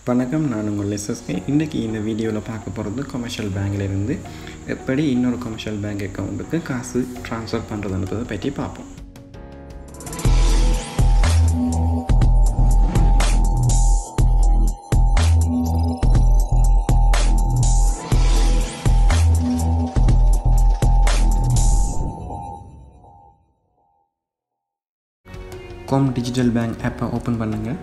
வணக்கம் நான் உங்கள் எஸ்எஸ்கே இன்றைக்கி இந்த வீடியோவில் பார்க்க போகிறது கொமர்ஷியல் பேங்க்லேருந்து எப்படி இன்னொரு கொமர்ஷியல் பேங்க் அக்கௌண்ட்டுக்கு காசு ட்ரான்ஸ்ஃபர் பண்ணுறதுன்றதை பற்றி பார்ப்போம் கோம் டிஜிட்டல் பேங்க் ஆப்பை ஓப்பன் பண்ணுங்கள்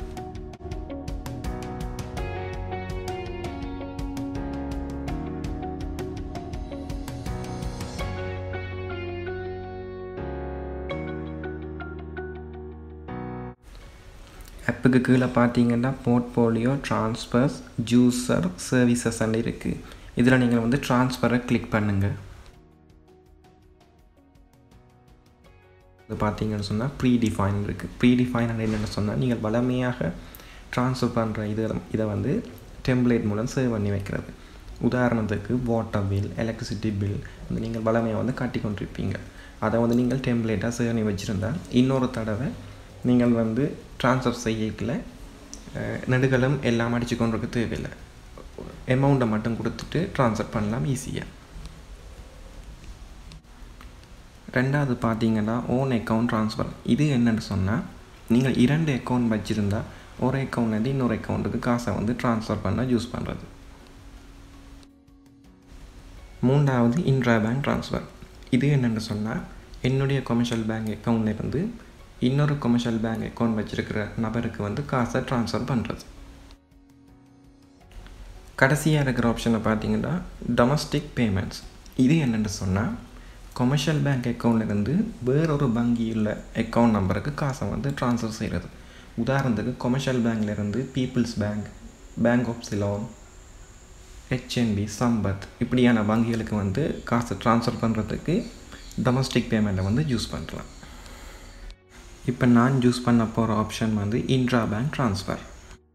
ஆப்புக்கு கீழே பார்த்தீங்கன்னா போர்ட்போலியோ ட்ரான்ஸ்ஃபர்ஸ் ஜூஸர் சர்வீசஸ் இருக்குது இதில் நீங்கள் வந்து ட்ரான்ஸ்ஃபரை கிளிக் பண்ணுங்கள் இது பார்த்தீங்கன்னு சொன்னால் ப்ரீ டிஃபைன் இருக்குது ப்ரீ டிஃபைன் என்னென்னு சொன்னால் நீங்கள் வளமையாக ட்ரான்ஸ்ஃபர் பண்ணுற இது இதை வந்து டெம்ப்ளேட் மூலம் சேவ் பண்ணி வைக்கிறது உதாரணத்துக்கு வாட்டர் பில் எலக்ட்ரிசிட்டி பில் வந்து நீங்கள் வளமையாக வந்து காட்டி கொண்டிருப்பீங்க அதை வந்து நீங்கள் டெம்ப்ளேட்டாக சேவ் பண்ணி வச்சுருந்தால் இன்னொரு தடவை நீங்கள் வந்து ட்ரான்ஸ்ஃபர் செய்யக்கில் நெடுகளும் எல்லாம் அடித்து கொண்டிருக்க தேவையில்லை அமௌண்ட்டை மட்டும் கொடுத்துட்டு ட்ரான்ஸ்ஃபர் பண்ணலாம் ஈஸியாக ரெண்டாவது பார்த்தீங்கன்னா ஓன் அக்கௌண்ட் ட்ரான்ஸ்ஃபர் இது என்னென்னு சொன்னால் நீங்கள் இரண்டு அக்கௌண்ட் வச்சுருந்தா ஒரு அக்கௌண்ட்லேருந்து இன்னொரு அக்கௌண்ட்டுக்கு காசை வந்து ட்ரான்ஸ்ஃபர் பண்ண யூஸ் பண்ணுறது மூன்றாவது இன்ட்ரா பேங்க் ட்ரான்ஸ்ஃபர் இது என்னென்னு சொன்னால் என்னுடைய கொமர்ஷியல் பேங்க் அக்கௌண்ட்லேருந்து இன்னொரு கொமர்ஷியல் பேங்க் அக்கௌண்ட் வச்சுருக்கிற நபருக்கு வந்து காசை ட்ரான்ஸ்ஃபர் பண்ணுறது கடைசியாக இருக்கிற ஆப்ஷனை பார்த்தீங்கன்னா டொமஸ்டிக் பேமெண்ட்ஸ் இது என்னென்னு சொன்னால் கொமர்ஷியல் பேங்க் அக்கௌண்ட்லேருந்து வேறொரு வங்கியுள்ள அக்கௌண்ட் நம்பருக்கு காசை வந்து ட்ரான்ஸ்ஃபர் செய்கிறது உதாரணத்துக்கு கொமர்ஷியல் பேங்க்லேருந்து people's bank bank of Ceylon HNB Sampath இப்படியான வங்கிகளுக்கு வந்து காசை ட்ரான்ஸ்ஃபர் பண்ணுறதுக்கு டொமஸ்டிக் பேமெண்ட்டை வந்து யூஸ் பண்ணலாம் இப்போ நான் யூஸ் பண்ண போகிற ஆப்ஷன் வந்து இன்ட்ரா பேங்க் ட்ரான்ஸ்ஃபர்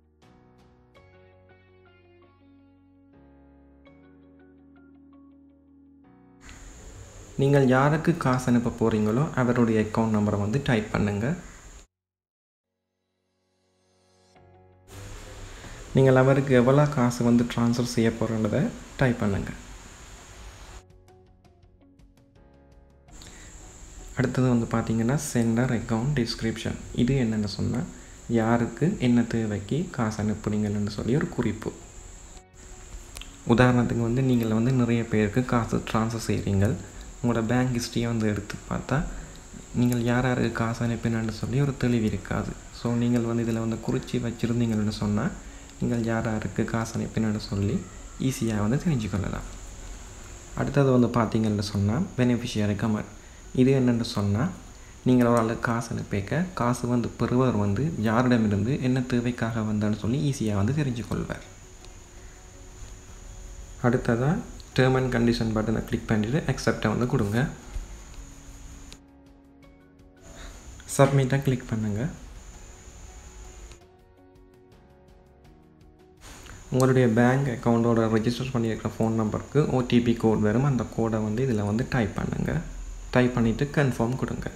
நீங்கள் யாருக்கு காசு அனுப்ப போகிறீங்களோ அவருடைய அக்கௌண்ட் நம்பரை வந்து டைப் பண்ணுங்கள் நீங்கள் அவருக்கு எவ்வளோ காசு வந்து ட்ரான்ஸ்ஃபர் செய்ய போகிறன்றதை டைப் பண்ணுங்கள் அடுத்தது வந்து பார்த்திங்கன்னா சென்டர் அக்கௌண்ட் டிஸ்கிரிப்ஷன் இது என்னென்னு சொன்னால் யாருக்கு என்ன தேவைக்கு காசு அனுப்புனீங்கன்னு சொல்லி ஒரு குறிப்பு உதாரணத்துக்கு வந்து நீங்கள் வந்து நிறைய பேருக்கு காசு ட்ரான்ஸ்ஃபர் செய்கிறீங்க உங்களோட பேங்க் ஹிஸ்ட்ரியை வந்து எடுத்து பார்த்தா நீங்கள் யார் யாருக்கு காசு அனுப்பினு சொல்லி ஒரு தெளிவு இருக்காது ஸோ நீங்கள் வந்து இதில் வந்து குறித்து வச்சுருந்தீங்கன்னு சொன்னால் நீங்கள் யார் யாருக்கு காசு அனுப்பினு சொல்லி ஈஸியாக வந்து தெரிஞ்சுக்கொள்ளலாம் அடுத்தது வந்து பார்த்தீங்கன்னு சொன்னால் பெனிஃபிஷியரி கமர் இது என்னென்னு சொன்னால் நீங்கள் ஒரு ஆளுக்கு காசு அனுப்பிக்க காசு வந்து பெறுவர் வந்து யாரிடமிருந்து என்ன தேவைக்காக வந்தான்னு சொல்லி ஈஸியாக வந்து தெரிஞ்சுக்கொள்வார் அடுத்ததாக டேர்ம் அண்ட் கண்டிஷன் பட்டனை கிளிக் பண்ணிவிட்டு அக்செப்டை வந்து கொடுங்க சப்மிட்டை கிளிக் பண்ணுங்கள் உங்களுடைய பேங்க் அக்கௌண்ட்டோட ரெஜிஸ்டர் பண்ணியிருக்கிற ஃபோன் நம்பருக்கு ஓடிபி கோட் வரும் அந்த கோடை வந்து இதில் வந்து டைப் பண்ணுங்கள் டைப் பண்ணிவிட்டு கன்ஃபார்ம் கொடுங்க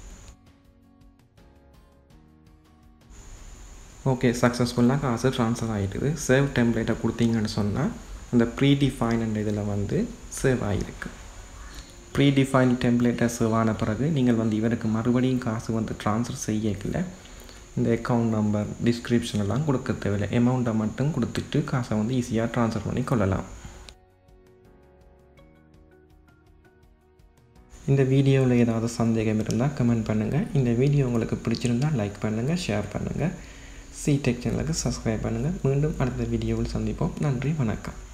ஓகே சக்ஸஸ்ஃபுல்லாக காசு ட்ரான்ஸ்ஃபர் ஆகிட்டுது சேவ் டெம்ப்ளேட்டை கொடுத்தீங்கன்னு சொன்னால் அந்த ப்ரீ டிஃபைன் இதில் வந்து சேவ் ஆகிருக்கு ப்ரீ டிஃபைன் டெம்ப்ளேட்டை சேவ் ஆன பிறகு நீங்கள் வந்து இவருக்கு மறுபடியும் காசு வந்து ட்ரான்ஸ்ஃபர் செய்யக்கில் இந்த அக்கௌண்ட் நம்பர் டிஸ்கிரிப்ஷன் எல்லாம் கொடுக்க தேவையில்லை அமௌண்ட்டை மட்டும் கொடுத்துட்டு காசை வந்து ஈஸியாக ட்ரான்ஸ்ஃபர் பண்ணி கொள்ளலாம் இந்த வீடியோவில் ஏதாவது சந்தேகம் இருந்தால் கமெண்ட் பண்ணுங்கள் இந்த வீடியோ உங்களுக்கு பிடிச்சிருந்தால் லைக் பண்ணுங்கள் ஷேர் பண்ணுங்கள் சி டெக் சேனலுக்கு சப்ஸ்கிரைப் பண்ணுங்கள் மீண்டும் அடுத்த வீடியோவில் சந்திப்போம் நன்றி வணக்கம்